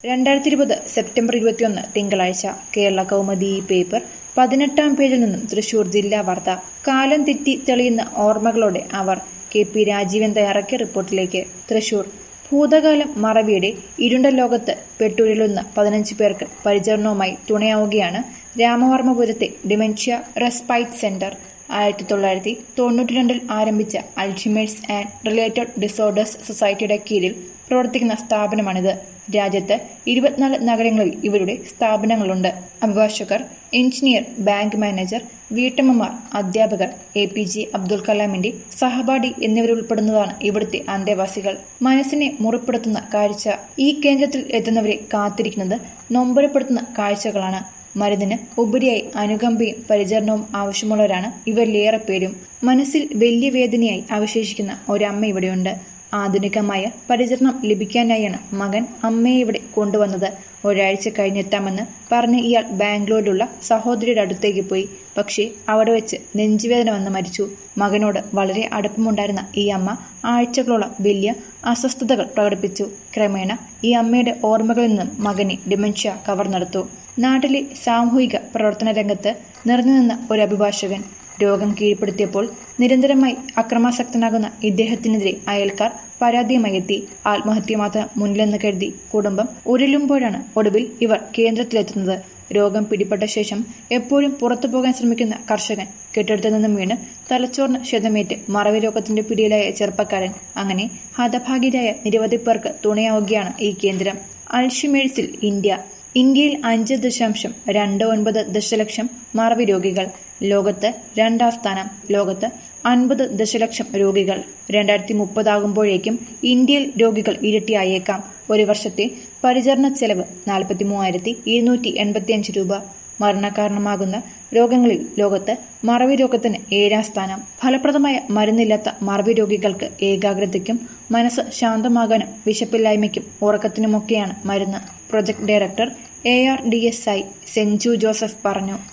രണ്ടായിരത്തി ഇരുപത് സെപ്റ്റംബർ ഇരുപത്തിയൊന്ന് തിങ്കളാഴ്ച കേരള കൗമുദി ഈ പേപ്പർ പതിനെട്ടാം പേജിൽ നിന്നും തൃശൂർ ജില്ലാ വാർത്ത കാലം തെറ്റി തെളിയുന്ന ഓർമ്മകളോടെ അവർ കെ പി രാജീവൻ തയ്യാറാക്കിയ റിപ്പോർട്ടിലേക്ക് തൃശൂർ ഭൂതകാലം മറവിയുടെ ഇരുണ്ട ലോകത്ത് പെട്ടുരുളുന്ന പതിനഞ്ച് പേർക്ക് പരിചരണവുമായി തുണയാവുകയാണ് രാമവർമ്മപുരത്തെ ഡിമെൻഷ്യ റെസ്പൈറ്റ് സെന്റർ ആയിരത്തി തൊള്ളായിരത്തി തൊണ്ണൂറ്റി രണ്ടിൽ ആരംഭിച്ച അൾഷിമേഴ്സ് ആൻഡ് റിലേറ്റഡ് ഡിസോർഡേഴ്സ് സൊസൈറ്റിയുടെ കീഴിൽ പ്രവർത്തിക്കുന്ന സ്ഥാപനമാണിത് രാജ്യത്ത് ഇരുപത്തിനാല് നഗരങ്ങളിൽ ഇവരുടെ സ്ഥാപനങ്ങളുണ്ട് അഭിഭാഷകർ എഞ്ചിനീയർ ബാങ്ക് മാനേജർ വീട്ടമ്മമാർ അധ്യാപകർ എ പി ജെ അബ്ദുൽ കലാമിന്റെ സഹപാഠി എന്നിവരുൾപ്പെടുന്നതാണ് ഇവിടുത്തെ അന്തേവാസികൾ മനസ്സിനെ മുറിപ്പെടുത്തുന്ന കാഴ്ച ഈ കേന്ദ്രത്തിൽ എത്തുന്നവരെ കാത്തിരിക്കുന്നത് നൊമ്പരപ്പെടുത്തുന്ന കാഴ്ചകളാണ് മരുന്നിന് ഉപരിയായി അനുകമ്പയും പരിചരണവും ആവശ്യമുള്ളവരാണ് ഇവരിലേറെ പേരും മനസ്സിൽ വലിയ വേദനയായി അവശേഷിക്കുന്ന ഒരമ്മ ഇവിടെയുണ്ട് ആധുനികമായ പരിചരണം ലഭിക്കാനായാണ് മകൻ അമ്മയെ ഇവിടെ കൊണ്ടുവന്നത് ഒരാഴ്ച കഴിഞ്ഞെത്താമെന്ന് പറഞ്ഞ് ഇയാൾ ബാംഗ്ലൂരിലുള്ള സഹോദരിയുടെ അടുത്തേക്ക് പോയി പക്ഷേ അവിടെ വെച്ച് നെഞ്ചുവേദന വന്ന് മരിച്ചു മകനോട് വളരെ അടുപ്പമുണ്ടായിരുന്ന ഈ അമ്മ ആഴ്ചകളോളം വലിയ അസ്വസ്ഥതകൾ പ്രകടിപ്പിച്ചു ക്രമേണ ഈ അമ്മയുടെ ഓർമ്മകളിൽ നിന്നും മകനെ ഡിമെൻഷ്യ കവർന്നെടുത്തു നാട്ടിലെ സാമൂഹിക പ്രവർത്തന രംഗത്ത് നിറഞ്ഞു നിന്ന ഒരു അഭിഭാഷകൻ രോഗം കീഴ്പ്പെടുത്തിയപ്പോൾ നിരന്തരമായി അക്രമാസക്തനാകുന്ന ഇദ്ദേഹത്തിനെതിരെ അയൽക്കാർ പരാതിയുമായി എത്തി ആത്മഹത്യ മാത്രം മുന്നിലെന്ന് കരുതി കുടുംബം ഉരുളുമ്പോഴാണ് ഒടുവിൽ ഇവർ കേന്ദ്രത്തിലെത്തുന്നത് രോഗം പിടിപെട്ട ശേഷം എപ്പോഴും പുറത്തു പോകാൻ ശ്രമിക്കുന്ന കർഷകൻ കെട്ടിടത്തിൽ നിന്നും വീണ് തലച്ചോറിന് ക്ഷതമേറ്റ് മറവി രോഗത്തിന്റെ പിടിയിലായ ചെറുപ്പക്കാരൻ അങ്ങനെ ഹതഭാഗ്യരായ നിരവധി പേർക്ക് തുണയാവുകയാണ് ഈ കേന്ദ്രം അൾഷിമേഴ്സിൽ ഇന്ത്യ ഇന്ത്യയിൽ അഞ്ച് ദശാംശം രണ്ട് ഒൻപത് ദശലക്ഷം മറവി രോഗികൾ ലോകത്ത് രണ്ടാം സ്ഥാനം ലോകത്ത് അൻപത് ദശലക്ഷം രോഗികൾ രണ്ടായിരത്തി മുപ്പതാകുമ്പോഴേക്കും ഇന്ത്യയിൽ രോഗികൾ ഇരട്ടിയായേക്കാം ഒരു വർഷത്തെ പരിചരണ ചെലവ് നാൽപ്പത്തി മൂവായിരത്തി ഇരുന്നൂറ്റി എൺപത്തിയഞ്ച് രൂപ മരണകാരണമാകുന്ന രോഗങ്ങളിൽ ലോകത്ത് മറവി രോഗത്തിന് ഏഴാം സ്ഥാനം ഫലപ്രദമായ മരുന്നില്ലാത്ത മറവി രോഗികൾക്ക് ഏകാഗ്രതയ്ക്കും മനസ്സ് ശാന്തമാകാനും വിശപ്പില്ലായ്മയ്ക്കും ഉറക്കത്തിനുമൊക്കെയാണ് മരുന്ന് project director A R D S I Senchu Joseph പറഞ്ഞു